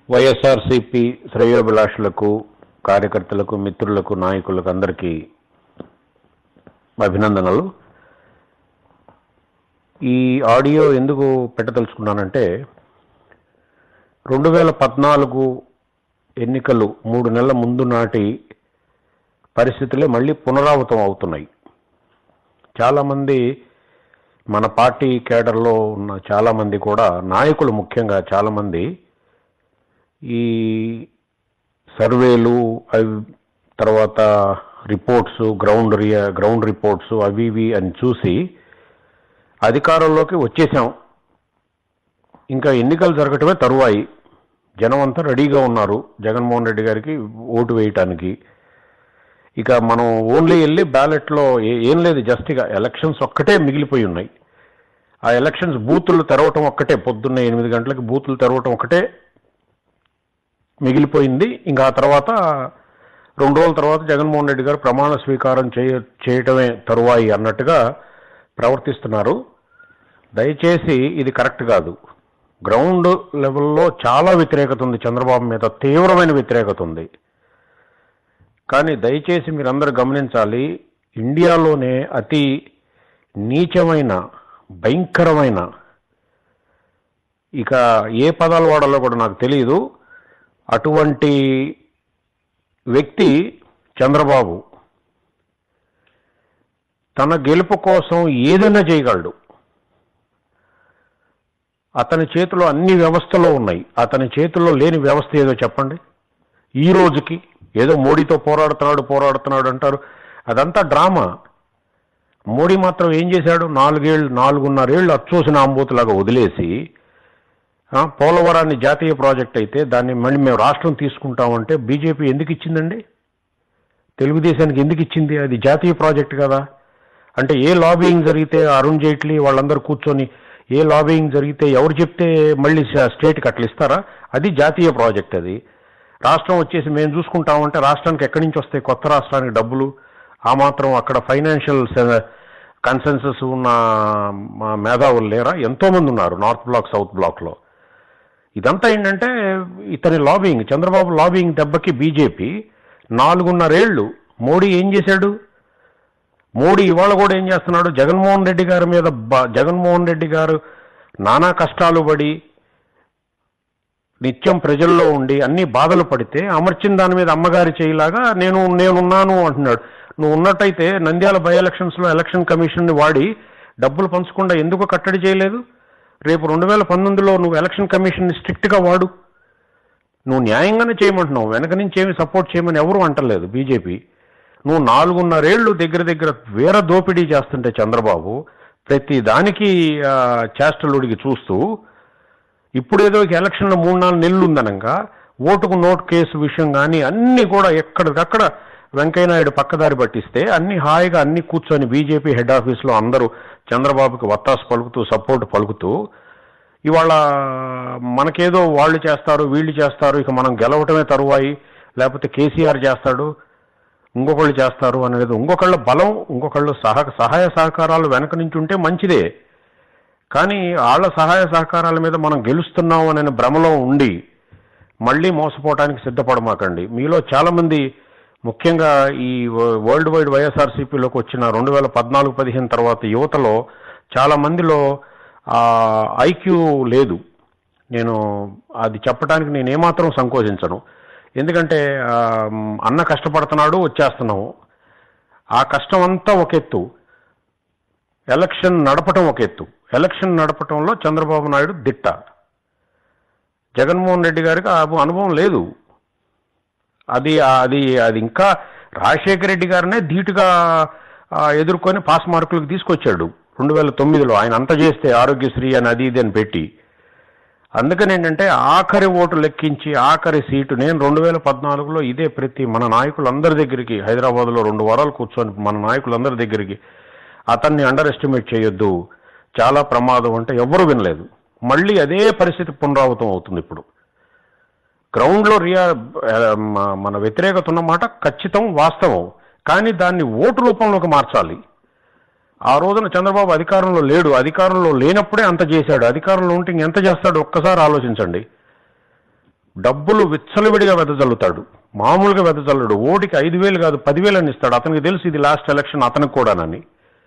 వైఎస్ఆర్సిపి శ్రేయోభిలాషులకు కార్యకర్తలకు మిత్రులకు నాయకులకు అందరికీ అభినందనలు ఈ ఆడియో ఎందుకు పెట్టదలుచుకున్నానంటే రెండు వేల పద్నాలుగు ఎన్నికలు మూడు నెలల ముందు నాటి పరిస్థితులే మళ్ళీ పునరావృతం అవుతున్నాయి చాలామంది మన పార్టీ కేడర్లో ఉన్న చాలామంది కూడా నాయకులు ముఖ్యంగా చాలామంది ఈ సర్వేలు అవి తర్వాత రిపోర్ట్స్ గ్రౌండ్ రియా గ్రౌండ్ రిపోర్ట్స్ అవి ఇవి అని చూసి అధికారంలోకి వచ్చేసాం ఇంకా ఎన్నికలు జరగటమే తరువాయి జనం అంతా రెడీగా ఉన్నారు జగన్మోహన్ రెడ్డి గారికి ఓటు వేయటానికి ఇక మనం ఓన్లీ వెళ్ళి బ్యాలెట్లో ఏ- ఏం లేదు జస్ట్ ఇక ఎలక్షన్స్ ఒక్కటే మిగిలిపోయి ఉన్నాయి ఆ ఎలక్షన్స్ బూతులు తెరవటం ఒక్కటే పొద్దున్న ఎనిమిది గంటలకు బూతులు తెరవటం ఒకటే మిగిలిపోయింది ఇంకా ఆ తర్వాత రెండు రోజుల తర్వాత జగన్మోహన్ రెడ్డి గారు ప్రమాణ స్వీకారం చేయ చేయటమే తరువాయి అన్నట్టుగా ప్రవర్తిస్తున్నారు దయచేసి ఇది కరెక్ట్ కాదు గ్రౌండ్ లెవెల్లో చాలా వ్యతిరేకత ఉంది చంద్రబాబు మీద తీవ్రమైన వ్యతిరేకత ఉంది కానీ దయచేసి మీరందరూ గమనించాలి ఇండియాలోనే అతి నీచమైన భయంకరమైన ఇక ఏ పదాలు వాడాలో కూడా నాకు తెలియదు అటువంటి వ్యక్తి చంద్రబాబు తన గెలుపు కోసం ఏదైనా చేయగలడు అతని చేతిలో అన్ని వ్యవస్థలు ఉన్నాయి అతని చేతిలో లేని వ్యవస్థ ఏదో చెప్పండి ఈ రోజుకి ఏదో మోడీతో పోరాడుతున్నాడు పోరాడుతున్నాడు అంటారు అదంతా డ్రామా మోడీ మాత్రం ఏం చేశాడు నాలుగేళ్ళు నాలుగున్నరేళ్ళు అచ్చోసిన ఆంబోతులాగా వదిలేసి ఆ, పోలవరాన్ని జాతీయ ప్రాజెక్ట్ అయితే దాన్ని మళ్ళీ మేము రాష్ట్రం తీసుకుంటామంటే బీజేపీ ఎందుకు ఇచ్చిందండి తెలుగుదేశానికి ఎందుకు ఇచ్చింది అది జాతీయ ప్రాజెక్ట్ కదా అంటే ఏ లాబియింగ్ జరిగితే అరుణ్ జైట్లీ వాళ్ళందరూ కూర్చొని ఏ లాబియింగ్ జరిగితే ఎవరు చెప్తే మళ్ళీ స- స్టేట్కి అట్లా ఇస్తారా అది జాతీయ ప్రాజెక్ట్ అది రాష్ట్రం వచ్చేసి మేము చూసుకుంటామంటే రాష్ట్రానికి ఎక్కడి నుంచి వస్తాయి కొత్త రాష్ట్రానికి డబ్బులు ఆ మాత్రం అక్కడ ఫైనాన్షియల్ కన్సెన్సస్ ఉన్న మా మేధావులు లేరా ఎంతోమంది ఉన్నారు నార్త్ బ్లాక్ సౌత్ బ్లాక్లో ఇదంతా ఏంటంటే ఇతని లాబింగ్ చంద్రబాబు లాబింగ్ దెబ్బకి బీజేపీ నాలుగున్నరేళ్లు మోడీ ఏం చేశాడు మోడీ ఇవాళ కూడా ఏం చేస్తున్నాడు జగన్మోహన్ రెడ్డి గారి మీద బ- జగన్మోహన్ రెడ్డి గారు నానా కష్టాలు పడి నిత్యం ప్రజల్లో ఉండి అన్ని బాధలు పడితే అమర్చిన దాని మీద అమ్మగారి చేయిలాగా నేను నేనున్నాను అంటున్నాడు నువ్వు ఉన్నట్టయితే నంద్యాల బై ఎలక్షన్స్లో ఎలక్షన్ కమిషన్ని వాడి డబ్బులు పంచకుండా ఎందుకు కట్టడి చేయలేదు రేపు రెండు వేల పంతొమ్మిదిలో నువ్వు ఎలక్షన్ కమిషన్ని స్ట్రిక్ట్గా వాడు నువ్వు న్యాయంగానే చేయమంటున్నావు వెనక నుంచి ఏమి సపోర్ట్ చేయమని ఎవరు అంటలేదు బీజేపీ నువ్వు నాలుగున్నరేళ్లు దగ్గర దగ్గర వేర దోపిడీ చేస్తుంటే చంద్రబాబు ప్రతి దానికి ఆ, చేష్టలుడికి చూస్తూ ఇప్పుడేదో ఇక ఎలక్షన్లో మూడు నాలుగు నెలలు ఉందనగా ఓటుకు నోటు కేసు విషయం కానీ అన్ని కూడా ఎక్కడికక్కడ వెంకయ్యనాయుడు పక్కదారి పట్టిస్తే అన్ని హాయిగా అన్ని కూర్చొని బీజేపీ హెడ్ ఆఫీస్లో అందరూ చంద్రబాబుకి వత్తాసు పలుకుతూ సపోర్ట్ పలుకుతూ ఇవాళ మనకేదో వాళ్ళు చేస్తారు వీళ్ళు చేస్తారు ఇక మనం గెలవటమే తరువాయి లేకపోతే కేసీఆర్ చేస్తాడు ఇంకొకళ్ళు చేస్తారు అనేది ఇంకొకళ్ళ బలం ఇంకొకళ్ళు సహ సహాయ సహకారాలు వెనక నుంచి ఉంటే మంచిదే కానీ వాళ్ళ సహాయ సహకారాల మీద మనం గెలుస్తున్నాం అనే భ్రమలో ఉండి మళ్ళీ మోసపోవటానికి సిద్ధపడమాకండి మీలో చాలామంది ముఖ్యంగా ఈ వ- వరల్డ్ వైడ్ వైఎస్ఆర్సీపీలోకి వచ్చిన రెండు వేల పద్నాలుగు పదిహేను తర్వాత యువతలో చాలా మందిలో ఐక్యూ లేదు నేను అది చెప్పడానికి నేను ఏమాత్రం సంకోచించను ఎందుకంటే ఆ, అన్న కష్టపడుతున్నాడు వచ్చేస్తున్నాము ఆ కష్టం అంతా ఒక ఎత్తు ఎలక్షన్ నడపటం ఒక ఎత్తు ఎలక్షన్ నడపటంలో చంద్రబాబు నాయుడు దిట్ట జగన్మోహన్ రెడ్డి గారికి ఆ అనుభవం లేదు అది అది అది ఇంకా రాజశేఖర రెడ్డి గారినే ధీటుగా ఆ, ఎదుర్కొని పాస్ మార్కులకు తీసుకొచ్చాడు రెండు వేల తొమ్మిదిలో ఆయన అంత చేస్తే ఆరోగ్యశ్రీ అని అది ఇది అని పెట్టి అందుకని ఏంటంటే ఆఖరి ఓటు లెక్కించి ఆఖరి సీటు నేను రెండు వేల పద్నాలుగులో ఇదే ప్రతి మన నాయకులందరి దగ్గరికి హైదరాబాద్లో రెండు వారాలు కూర్చొని మన నాయకులందరి దగ్గరికి అతన్ని అండర్ ఎస్టిమేట్ చేయొద్దు చాలా ప్రమాదం అంటే ఎవ్వరూ వినలేదు మళ్ళీ అదే పరిస్థితి పునరావృతం అవుతుంది ఇప్పుడు గ్రౌండ్లో రియా ఆ, మ- మన వ్యతిరేకత ఉన్నమాట ఖచ్చితం వాస్తవం కానీ దాన్ని ఓటు రూపంలోకి మార్చాలి ఆ రోజున చంద్రబాబు అధికారంలో లేడు అధికారంలో లేనప్పుడే అంత చేశాడు అధికారంలో ఉంటే ఇంకెంత చేస్తాడు ఒక్కసారి ఆలోచించండి డబ్బులు విచ్చలవిడిగా వెదజల్లుతాడు మామూలుగా వెదజల్లడు ఓటికి ఐదు వేలు కాదు పదివేలు అని ఇస్తాడు అతనికి తెలుసు ఇది లాస్ట్ ఎలక్షన్ అతనికి కూడానని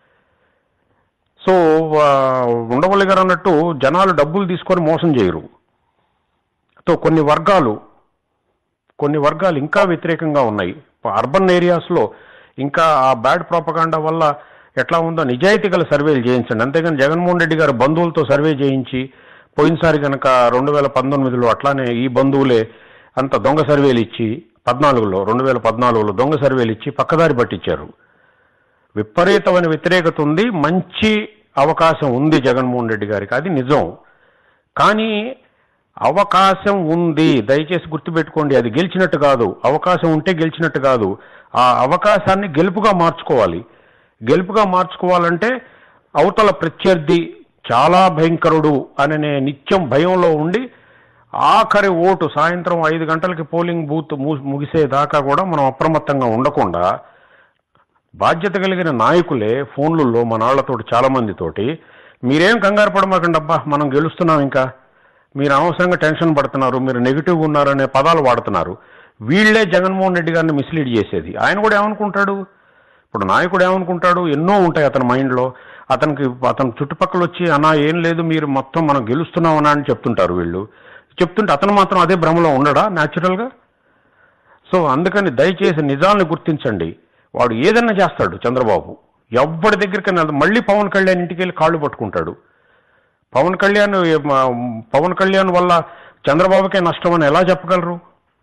సో ఆ, ఉండవల్లి గారు అన్నట్టు జనాలు డబ్బులు తీసుకొని మోసం చేయరు సో కొన్ని వర్గాలు కొన్ని వర్గాలు ఇంకా వ్యతిరేకంగా ఉన్నాయి అర్బన్ ఏరియాస్లో ఇంకా ఆ బ్యాడ్ ప్రాపగాండా వల్ల ఎట్లా ఉందో నిజాయితీ గల సర్వేలు చేయించండి అంతేగాని జగన్మోహన్ రెడ్డి గారు బంధువులతో సర్వే చేయించి పోయినసారి కనుక రెండు వేల పంతొమ్మిదిలో అట్లానే ఈ బంధువులే అంత దొంగ సర్వేలు ఇచ్చి పద్నాలుగులో రెండు వేల పద్నాలుగులో దొంగ సర్వేలు ఇచ్చి పక్కదారి పట్టించారు విపరీతమైన వ్యతిరేకత ఉంది మంచి అవకాశం ఉంది జగన్మోహన్ రెడ్డి గారికి అది నిజం కానీ అవకాశం ఉంది దయచేసి గుర్తుపెట్టుకోండి అది గెలిచినట్టు కాదు అవకాశం ఉంటే గెలిచినట్టు కాదు ఆ అవకాశాన్ని గెలుపుగా మార్చుకోవాలి గెలుపుగా మార్చుకోవాలంటే అవతల ప్రత్యర్థి చాలా భయంకరుడు అనే నిత్యం భయంలో ఉండి ఆఖరి ఓటు సాయంత్రం ఐదు గంటలకి పోలింగ్ బూత్ ము- ముగిసేదాకా కూడా మనం అప్రమత్తంగా ఉండకుండా బాధ్యత కలిగిన నాయకులే ఫోన్లలో మన వాళ్ళతోటి చాలా మందితోటి మీరేం కంగారు పడమాకండి అబ్బా మనం గెలుస్తున్నాం ఇంకా మీరు అనవసరంగా టెన్షన్ పడుతున్నారు మీరు నెగిటివ్గా ఉన్నారనే పదాలు వాడుతున్నారు వీళ్ళే జగన్మోహన్ రెడ్డి గారిని మిస్లీడ్ చేసేది ఆయన కూడా ఏమనుకుంటాడు ఇప్పుడు నాయకుడు ఏమనుకుంటాడు ఎన్నో ఉంటాయి అతని మైండ్లో అతనికి అతని చుట్టుపక్కల వచ్చి అన్నా ఏం లేదు మీరు మొత్తం మనం గెలుస్తున్నామన్నా అని చెప్తుంటారు వీళ్ళు చెప్తుంటే అతను మాత్రం అదే భ్రమలో ఉండడా న్యాచురల్గా సో అందుకని దయచేసి నిజాలను గుర్తించండి వాడు ఏదన్నా చేస్తాడు చంద్రబాబు ఎవ్వడి దగ్గరికి వెళ్తాడు మళ్ళీ పవన్ కళ్యాణ్ ఇంటికి వెళ్ళి కాళ్ళు పట్టుకుంటాడు పవన్ కళ్యాణ్ ఏ- మా- పవన్ కళ్యాణ్ వల్ల చంద్రబాబుకే నష్టం అని ఎలా చెప్పగలరు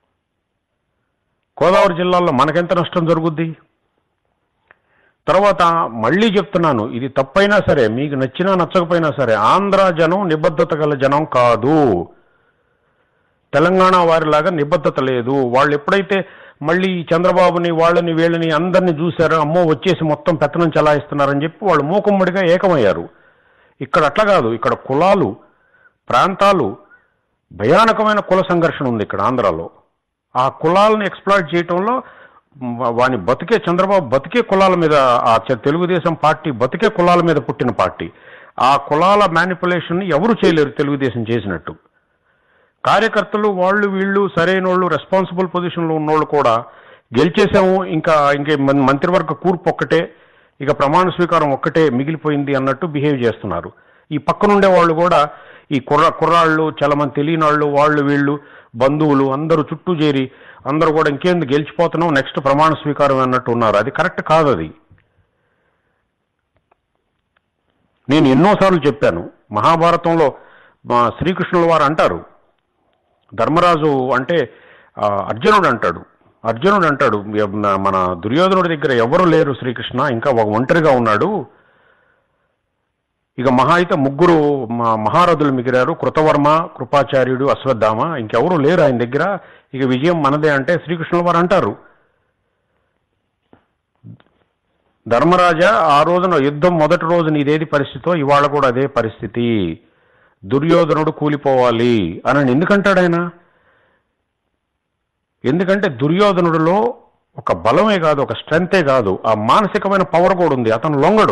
గోదావరి జిల్లాలో మనకెంత నష్టం జరుగుద్ది తర్వాత మళ్ళీ చెప్తున్నాను ఇది తప్పైనా సరే మీకు నచ్చినా నచ్చకపోయినా సరే ఆంధ్ర జనం నిబద్ధత గల జనం కాదు తెలంగాణ వారిలాగా నిబద్ధత లేదు వాళ్ళు ఎప్పుడైతే మళ్ళీ ఈ చంద్రబాబుని వాళ్ళని వీళ్ళని అందరిని చూశారో అమ్మో వచ్చేసి మొత్తం పెత్తనం చలాయిస్తున్నారని చెప్పి వాళ్ళు మూకుమ్మడిగా ఏకమయ్యారు ఇక్కడ అట్లా కాదు ఇక్కడ కులాలు ప్రాంతాలు భయానకమైన కుల సంఘర్షణ ఉంది ఇక్కడ ఆంధ్రాలో ఆ కులాలను ఎక్స్ప్లాయిట్ చేయటంలో వా- వాని బతికే చంద్రబాబు బతికే కులాల మీద ఆ చె- తెలుగుదేశం పార్టీ బతికే కులాల మీద పుట్టిన పార్టీ ఆ కులాల మ్యానిపులేషన్ ఎవరు చేయలేరు తెలుగుదేశం చేసినట్టు కార్యకర్తలు వాళ్ళు వీళ్ళు సరైన వాళ్ళు రెస్పాన్సిబుల్ పొజిషన్లో ఉన్నోళ్ళు కూడా గెలిచేసాము ఇంకా ఇంకే మన్- మంత్రివర్గ కూర్పు ఒక్కటే ఇక ప్రమాణ స్వీకారం ఒక్కటే మిగిలిపోయింది అన్నట్టు బిహేవ్ చేస్తున్నారు ఈ పక్కనుండే వాళ్ళు కూడా ఈ కుర్ర కుర్రాళ్ళు చాలా మంది తెలియని వాళ్ళు వాళ్ళు వీళ్ళు బంధువులు అందరూ చుట్టూ చేరి అందరూ కూడా ఇంకేంది గెలిచిపోతున్నాం నెక్స్ట్ ప్రమాణ స్వీకారం అన్నట్టు ఉన్నారు అది కరెక్ట్ కాదు అది నేను ఎన్నోసార్లు చెప్పాను మహాభారతంలో మా శ్రీకృష్ణుల వారు అంటారు ధర్మరాజు అంటే ఆ, అర్జునుడు అంటాడు అర్జునుడు అంటాడు ఎ- మన దుర్యోధనుడి దగ్గర ఎవరు లేరు శ్రీకృష్ణ ఇంకా ఒక ఒంటరిగా ఉన్నాడు ఇక మహా అయితే ముగ్గురు మా మహారథులు మిగిలారు కృతవర్మ కృపాచార్యుడు అశ్వత్థామ ఇంకెవరు లేరు ఆయన దగ్గర ఇక విజయం మనదే అంటే శ్రీకృష్ణుల వారు అంటారు ధర్మరాజా ఆ రోజున యుద్ధం మొదటి రోజు నీదేది పరిస్థితో ఇవాళ కూడా అదే పరిస్థితి దుర్యోధనుడు కూలిపోవాలి అని ఎందుకంటాడు ఆయన ఎందుకంటే దుర్యోధనుడిలో ఒక బలమే కాదు ఒక స్ట్రెంతే కాదు ఆ మానసికమైన పవర్ కూడా ఉంది అతను లొంగడు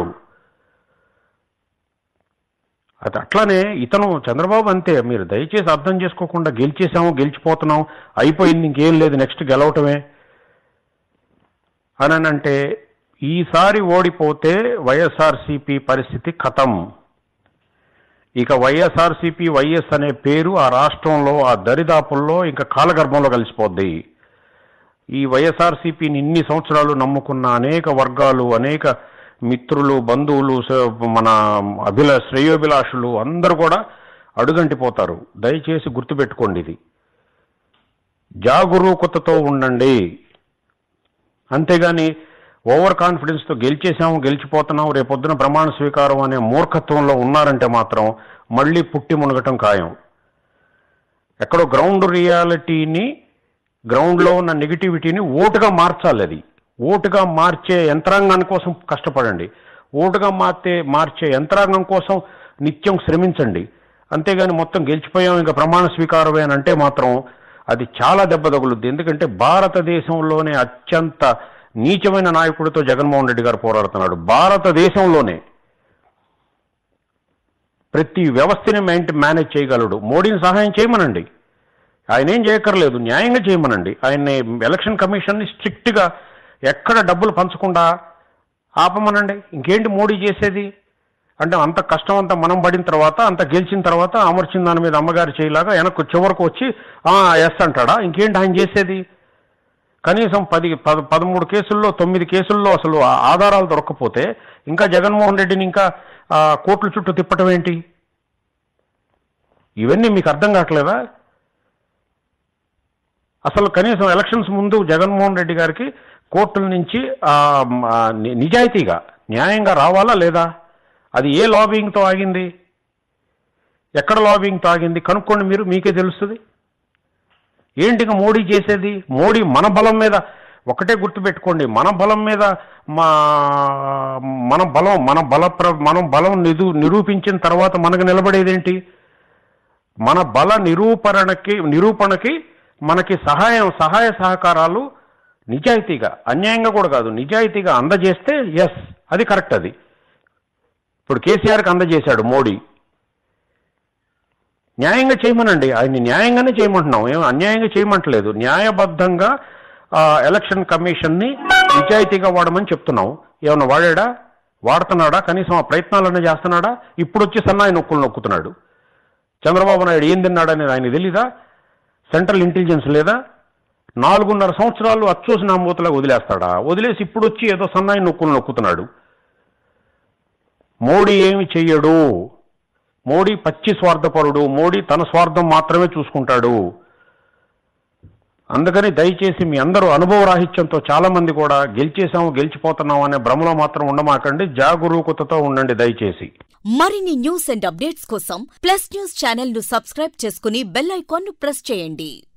అది అట్లానే ఇతను చంద్రబాబు అంతే మీరు దయచేసి అర్థం చేసుకోకుండా గెలిచేసాము గెలిచిపోతున్నాం అయిపోయింది ఇంకేం లేదు నెక్స్ట్ గెలవటమే అని అంటే ఈసారి ఓడిపోతే వైఎస్ఆర్సీపీ పరిస్థితి ఖతం ఇక వైఎస్ఆర్సీపీ వైఎస్ అనే పేరు ఆ రాష్ట్రంలో ఆ దరిదాపుల్లో ఇంకా కాలగర్భంలో కలిసిపోద్ది ఈ వైఎస్ఆర్సీపీని ఇన్ని సంవత్సరాలు నమ్ముకున్న అనేక వర్గాలు అనేక మిత్రులు బంధువులు స- మన అభిల శ్రేయోభిలాషులు అందరూ కూడా అడుగంటిపోతారు దయచేసి గుర్తుపెట్టుకోండి ఇది జాగరూకతతో ఉండండి అంతేగాని ఓవర్ కాన్ఫిడెన్స్తో గెలిచేసాము గెలిచిపోతున్నాం రేపొద్దున ప్రమాణ స్వీకారం అనే మూర్ఖత్వంలో ఉన్నారంటే మాత్రం మళ్ళీ పుట్టి మునగటం ఖాయం ఎక్కడో గ్రౌండ్ రియాలిటీని గ్రౌండ్లో ఉన్న నెగిటివిటీని ఓటుగా మార్చాలి అది ఓటుగా మార్చే యంత్రాంగాన్ని కోసం కష్టపడండి ఓటుగా మార్చే మార్చే యంత్రాంగం కోసం నిత్యం శ్రమించండి అంతేగాని మొత్తం గెలిచిపోయాం ఇంకా ప్రమాణ స్వీకారమే అని అంటే మాత్రం అది చాలా దెబ్బ తగులుద్ది ఎందుకంటే భారతదేశంలోనే అత్యంత నీచమైన నాయకుడితో జగన్మోహన్ రెడ్డి గారు పోరాడుతున్నాడు భారతదేశంలోనే ప్రతి వ్యవస్థని మెయింట మేనేజ్ చేయగలడు మోడీని సహాయం చేయమనండి ఆయన ఏం చేయక్కర్లేదు న్యాయంగా చేయమనండి ఆయన్ని ఎలక్షన్ కమిషన్ని స్ట్రిక్ట్గా ఎక్కడ డబ్బులు పంచకుండా ఆపమనండి ఇంకేంటి మోడీ చేసేది అంటే అంత కష్టం అంతా మనం పడిన తర్వాత అంత గెలిచిన తర్వాత అమర్చిన దాని మీద అమ్మగారు చేయలాగా వెనక్కు చివరకు వచ్చి ఎస్ అంటాడా ఇంకేంటి ఆయన చేసేది కనీసం పది పద పదమూడు కేసుల్లో తొమ్మిది కేసుల్లో అసలు ఆ ఆధారాలు దొరకకపోతే ఇంకా జగన్మోహన్ రెడ్డిని ఇంకా ఆ, కోర్టుల చుట్టూ తిప్పటం ఏంటి ఇవన్నీ మీకు అర్థం కావట్లేదా అసలు కనీసం ఎలక్షన్స్ ముందు జగన్మోహన్ రెడ్డి గారికి కోర్టుల నుంచి ఆ, మ, ని- నిజాయితీగా న్యాయంగా రావాలా లేదా అది ఏ లాబింగ్తో ఆగింది ఎక్కడ లాబింగ్తో ఆగింది కనుక్కోండి మీరు మీకే తెలుస్తుంది ఏంటి ఇక మోడీ చేసేది మోడీ మన బలం మీద ఒకటే గుర్తుపెట్టుకోండి మన బలం మీద మా మన బలం మన బల ప్ర- మనం బలం నిరూ నిరూపించిన తర్వాత మనకు నిలబడేదేంటి మన బల నిరూపణకి నిరూపణకి మనకి సహాయం సహాయ సహకారాలు నిజాయితీగా అన్యాయంగా కూడా కాదు నిజాయితీగా అందజేస్తే ఎస్ అది కరెక్ట్ అది ఇప్పుడు కేసీఆర్కి అందజేశాడు మోడీ న్యాయంగా చేయమనండి ఆయన్ని న్యాయంగానే చేయమంటున్నాం ఏం అన్యాయంగా చేయమంటలేదు న్యాయబద్ధంగా ఆ, ఎలక్షన్ కమిషన్ని నిజాయితీగా వాడమని చెప్తున్నాం ఏమన్నా వాడాడా వాడుతున్నాడా కనీసం ఆ ప్రయత్నాలన్నా చేస్తున్నాడా ఇప్పుడు వచ్చి సన్నాయి నొక్కులు నొక్కుతున్నాడు చంద్రబాబు నాయుడు ఏం తిన్నాడనేది ఆయన తెలీదా సెంట్రల్ ఇంటెలిజెన్స్ లేదా నాలుగున్నర సంవత్సరాలు అచ్చూసి నామూతలా వదిలేస్తాడా వదిలేసి ఇప్పుడు వచ్చి ఏదో సన్నాయి నొక్కులు నొక్కుతున్నాడు మోడీ ఏమి చెయ్యడు మోడీ పచ్చి స్వార్థపరుడు మోడీ తన స్వార్థం మాత్రమే చూసుకుంటాడు అందుకని దయచేసి మీ అందరూ అనుభవ రాహిత్యంతో చాలా మంది కూడా గెలిచేసాము గెలిచిపోతున్నాం అనే భ్రమలో మాత్రం ఉండమాకండి జాగరూకతతో ఉండండి దయచేసి మరిన్ని న్యూస్ అండ్ అప్డేట్స్ కోసం ప్లస్ న్యూస్ ఛానల్ ను సబ్స్క్రైబ్ చేసుకుని బెల్ ఐకాన్ ను ప్రెస్ చేయండి